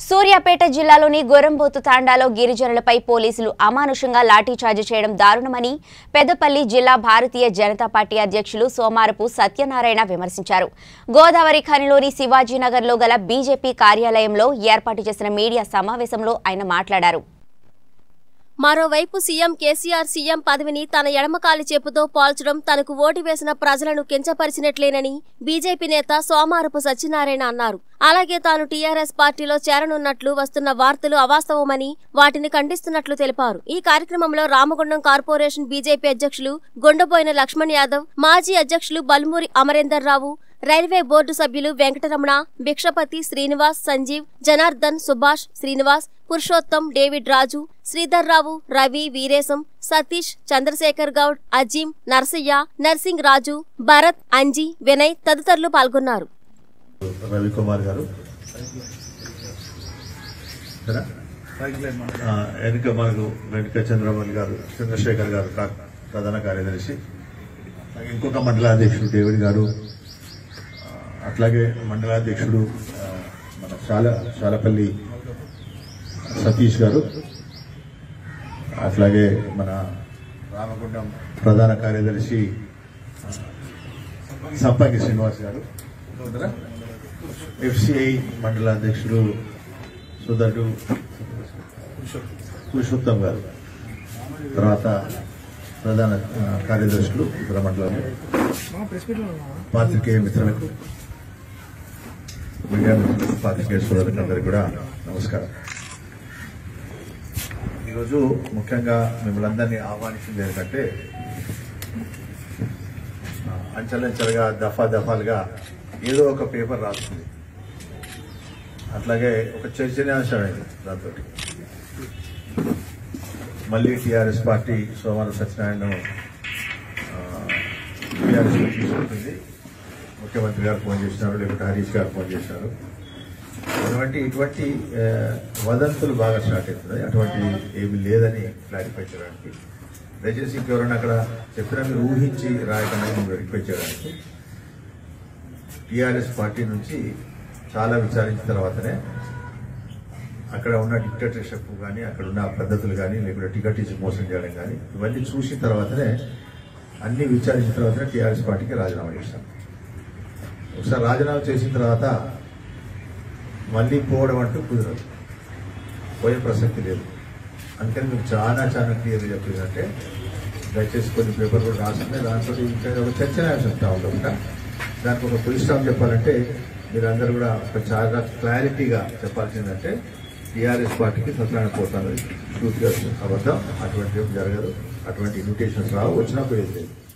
సూర్యాపేట జిల్లాలోని గొరంబోతు తాండాలో గిరిజనులపై పోలీసులు అమానుషంగా లాఠీచార్జ్ చేయడం దారుణమని పెద్దపల్లి జిల్లా భారతీయ జనతా పార్టీ అధ్యక్షులు సోమారపు సత్యనారాయణ విమర్శించారు గోదావరి ఖనిలోని శివాజీనగర్లో గల బీజేపీ కార్యాలయంలో ఏర్పాటు చేసిన మీడియా సమావేశంలో ఆయన మాట్లాడారు మరోవైపు సీఎం కేసీఆర్ సీఎం పదవిని తన ఎడమకాలి చెప్పుతో పోల్చడం తనకు ఓటు వేసిన ప్రజలను కించపరిచినట్లేనని బీజేపీ నేత సోమారపు సత్యనారాయణ అన్నారు అలాగే తాను టీఆర్ఎస్ పార్టీలో చేరనున్నట్లు వస్తున్న వార్తలు అవాస్తవమని వాటిని ఖండిస్తున్నట్లు తెలిపారు ఈ కార్యక్రమంలో రామగుండం కార్పొరేషన్ బీజేపీ అధ్యక్షులు గుండబోయిన లక్ష్మణ్ యాదవ్ మాజీ అధ్యక్షులు బల్మూరి అమరేందర్ రావు రైల్వే బోర్డు సభ్యులు వెంకటరమణ భిక్షపతి శ్రీనివాస్ సంజీవ్ జనార్దన్ సుభాష్ శ్రీనివాస్ పురుషోత్తం డేవిడ్ రాజు శ్రీధర్ రావు రవి వీరేశం సతీష్ చంద్రశేఖర్ గౌడ్ అజీం నర్సయ్య నర్సింగ్ రాజు భరత్ అంజీ వినయ్ తదితరులు పాల్గొన్నారు రవికుమార్ గారు సరేనా? ఆ, వెనుక మనకు వెనుక చంద్రమౌళి గారు చంద్రశేఖర్ గారు కా- ప్రధాన కార్యదర్శి అలాగే ఇంకొక మండలాధ్యక్షుడు డేవిడ్ గారు ఆ, అట్లాగే మండలాధ్యక్షుడు ఆ, మన శాల శాలపల్లి సతీష్ గారు అట్లాగే మన రామగుండం ప్రధాన కార్యదర్శి సంపంగి శ్రీనివాస్ గారు ఉన్నారా? ఎఫ్సిఐ మండల అధ్యక్షుడు సోదరుడు పురుషోత్తం గారు తర్వాత ప్రధాన ఆ, కార్యదర్శులు ఇతర మండలాలు పాత్రికేయ మిత్రులకు మీడియా మిత్రులకు పాత్రికేయ సోదరులకు అందరికీ కూడా నమస్కారం ఈరోజు ముఖ్యంగా మిమ్మల్ని అందరినీ ఆహ్వానించింది ఏంటంటే ఆ, అంచెలంచెలుగా దఫా దఫాలుగా ఏదో ఒక పేపర్ రాస్తుంది అట్లాగే ఒక చర్చనీయాంశమైంది దాంతో మళ్ళీ టీఆర్ఎస్ పార్టీ సోమవారం సత్యనారాయణ టీఆర్ఎస్ తీసుకుంటుంది ముఖ్యమంత్రి గారు ఫోన్ చేసినారు లేకపోతే హరీష్ గారు ఫోన్ చేసినారు అటువంటి ఇటువంటి ఆ, వదంతులు బాగా స్టార్ట్ అవుతున్నాయి అటువంటి ఏమి లేదని క్లారిఫై చేయడానికి దయచేసి ఇంకెవరైనా అక్కడ చెప్పినా మీరు ఊహించి రాయకుండా మీరు రిక్వెస్ట్ చేయడానికి టీఆర్ఎస్ పార్టీ నుంచి చాలా విచారించిన తర్వాతనే అక్కడ ఉన్న డిక్టేటర్షిప్ కానీ అక్కడ ఉన్న పద్ధతులు కానీ లేకుంటే టికెట్ ఇచ్చి మోసం చేయడం కానీ ఇవన్నీ చూసిన తర్వాతనే అన్ని విచారించిన తర్వాతనే టీఆర్ఎస్ పార్టీకి రాజీనామా చేశాం ఒకసారి రాజీనామా చేసిన తర్వాత మళ్ళీ పోవడం అంటూ కుదరదు పోయే ప్రసక్తి లేదు అందుకని మీకు చాలా చాలా క్లియర్గా చెప్పిందంటే దయచేసి కొన్ని పేపర్ కూడా రాస్తున్నాయి దాంతో ఇంకా ఒక చర్చనాంశం ఉంటా ఉండకుండా దానికి ఒక ఫుల్ స్టాప్ చెప్పాలంటే మీరందరూ కూడా ఒక చాలా క్లారిటీగా చెప్పాల్సిందంటే టీఆర్ఎస్ పార్టీకి సత్యనారాయణ పోతాను పూర్తిగా అబద్ధం అటువంటి ఏం జరగదు అటువంటి ఇన్విటేషన్స్ రావు వచ్చినా పోయేది లేదు